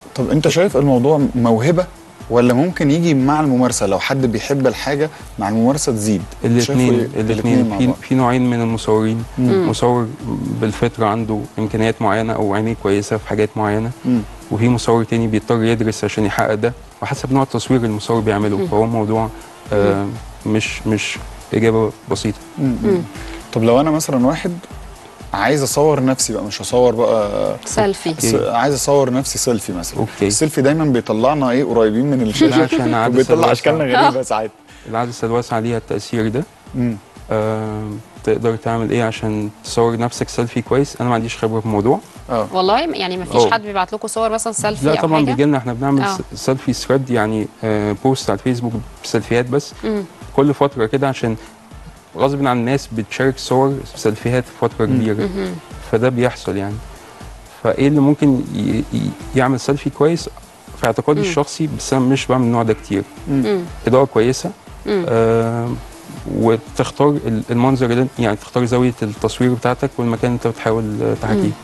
طب انت شايف الموضوع موهبه ولا ممكن يجي مع الممارسه لو حد بيحب الحاجه مع الممارسه تزيد شايفه الاثنين إيه؟ الاثنين مع في, بعض. في نوعين من المصورين مم. مصور بالفطره عنده امكانيات معينه او عينيه كويسه في حاجات معينه مم. وفي مصور تاني بيضطر يدرس عشان يحقق ده وحسب نوع التصوير اللي المصور بيعمله فهو موضوع آه مش مش اجابه بسيطه مم. طب لو انا مثلا واحد عايز اصور نفسي بقى مش هصور بقى سيلفي س- عايز اصور نفسي سيلفي مثلا أوكي. السيلفي دايما بيطلعنا ايه قريبين من لا، الشاشه عشان عدسة وبيطلع الواسعة. اشكالنا غريبه ساعات العدسه الواسعه ليها التاثير ده مم. آه تقدر تعمل ايه عشان تصور نفسك سيلفي كويس انا ما عنديش خبره في الموضوع اه والله يعني ما فيش أوه. حد بيبعت لكم صور مثلا سيلفي لا او طبعا حاجه بيجي لنا احنا بنعمل آه. س- سيلفي ثريد يعني آه بوست على الفيسبوك بسيلفيات بس مم. كل فتره كده عشان غصب عن الناس بتشارك صور سيلفيات في فتره كبيره مهم. فده بيحصل يعني فايه اللي ممكن ي- ي- يعمل سيلفي كويس في اعتقادي مم. الشخصي بس انا مش بعمل النوع ده كتير مم. اضاءه كويسه مم. آه وتختار ال- المنظر اللي يعني تختار زاويه التصوير بتاعتك والمكان اللي انت بتحاول آه، تحاكيه